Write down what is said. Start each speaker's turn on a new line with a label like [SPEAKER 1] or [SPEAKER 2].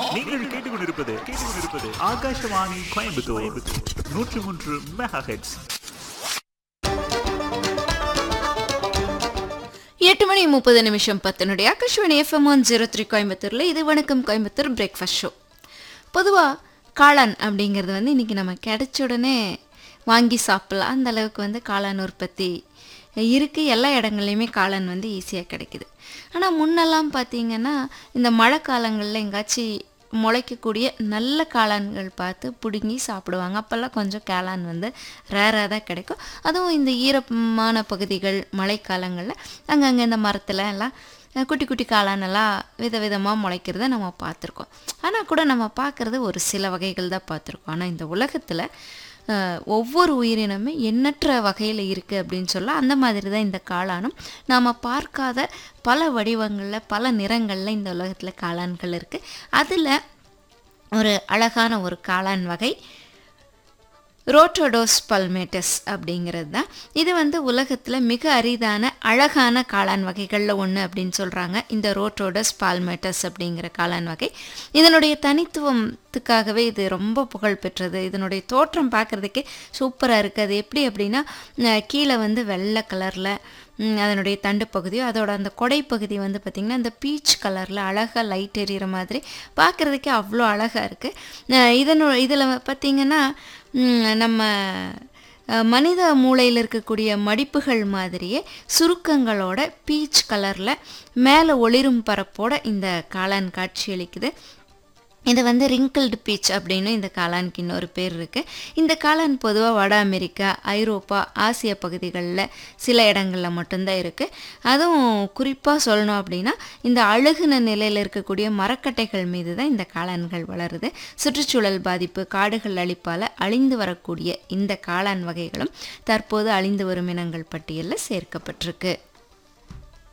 [SPEAKER 1] நீங்கள் கேட்டுக்கொண்டிருப்பது கேட்டுக்கொண்டிருப்பது ஆகாஷவாணி கோயம்புத்தூர் நூற்றி மூன்று மெகா ஹெட்ஸ்
[SPEAKER 2] எட்டு மணி முப்பது நிமிஷம் பத்தினுடைய Akashvani FM one zero three கோயம்புத்தூரில் இது வணக்கம் கோயம்புத்தூர் பிரேக்ஃபாஸ்ட் ஷோ பொதுவாக காளான் அப்படிங்கிறது வந்து இன்றைக்கி நம்ம கிடைச்ச உடனே வாங்கி சாப்பிட்லாம் அந்த அளவுக்கு வந்து காளான் உற்பத்தி இருக்குது எல்லா இடங்கள்லையுமே காளான் வந்து ஈஸியாக கிடைக்குது ஆனால் முன்னெல்லாம் பார்த்தீங்கன்னா இந்த மழை காலங்களில் எங்காச்சும் முளைக்கக்கூடிய நல்ல காளான்கள் பார்த்து பிடுங்கி சாப்பிடுவாங்க அப்போல்லாம் கொஞ்சம் காளான் வந்து ரேராக தான் கிடைக்கும் அதுவும் இந்த ஈரமான பகுதிகள் மழைக்காலங்களில் அங்கங்கே இந்த மரத்தில் எல்லாம் அஹ், குட்டி குட்டி காளானெல்லாம் விதவிதமாக முளைக்கிறத நம்ம பார்த்துருக்கோம் ஆனால் கூட நம்ம பார்க்குறது ஒரு சில வகைகள் தான் பார்த்துருக்கோம் ஆனால் இந்த உலகத்தில் அஹ், ஒவ்வொரு உயிரினமே எண்ணற்ற வகையில் இருக்குது அப்படின்னு சொல்ல அந்த மாதிரி தான் இந்த காளானும் நாம் பார்க்காத பல வடிவங்களில் பல நிறங்களில் இந்த உலகத்தில் காளான்கள் இருக்குது அதில் ஒரு அழகான ஒரு காளான் வகை ரோட்டோடோஸ் பல்மேட்டஸ் அப்படிங்கிறது தான் இது வந்து உலகத்தில் மிக அரிதான அழகான காளான் வகைகளில் ஒன்று அப்படின்னு சொல்கிறாங்க இந்த ரோட்டோடஸ் பால்மேட்டஸ் அப்படிங்கிற காளான் வகை இதனுடைய தனித்துவத்துக்காகவே இது ரொம்ப புகழ் பெற்றது இதனுடைய தோற்றம் பார்க்குறதுக்கே சூப்பராக இருக்குது அது எப்படி அப்படின்னா அஹ், கீழே வந்து வெள்ளை கலரில் அதனுடைய தண்டு பகுதியும் அதோட அந்த கொடைப்பகுதி வந்து பார்த்திங்கன்னா இந்த பீச் கலரில் அழகாக லைட் எரியிற மாதிரி பார்க்குறதுக்கே அவ்வளோ அழகாக இருக்குது இதனு இதில் பார்த்திங்கன்னா ம், நம்ம அஹ், மனித மூளையில் இருக்கக்கூடிய மடிப்புகள் மாதிரியே சுருக்கங்களோட பீச் கலரில் மேலே ஒளிரும் பரப்போட இந்த காளான் காட்சியளிக்குது இது வந்து ரிங்கிள்டு பீச் அப்படின்னு இந்த காளானுக்கு இன்னொரு பேர் இருக்குது இந்த காளான் பொதுவாக வட அமெரிக்கா ஐரோப்பா ஆசிய பகுதிகளில் சில இடங்களில் மட்டும்தான் இருக்குது அதுவும் குறிப்பாக சொல்லணும் அப்படின்னா இந்த அழுகுன நிலையில் இருக்கக்கூடிய மரக்கட்டைகள் மீது தான் இந்த காளான்கள் வளருது சுற்றுச்சூழல் பாதிப்பு காடுகள் அழிப்பால் அழிந்து வரக்கூடிய இந்த காளான் வகைகளும் தற்போது அழிந்து வரும் இனங்கள் பட்டியலில் சேர்க்கப்பட்டிருக்கு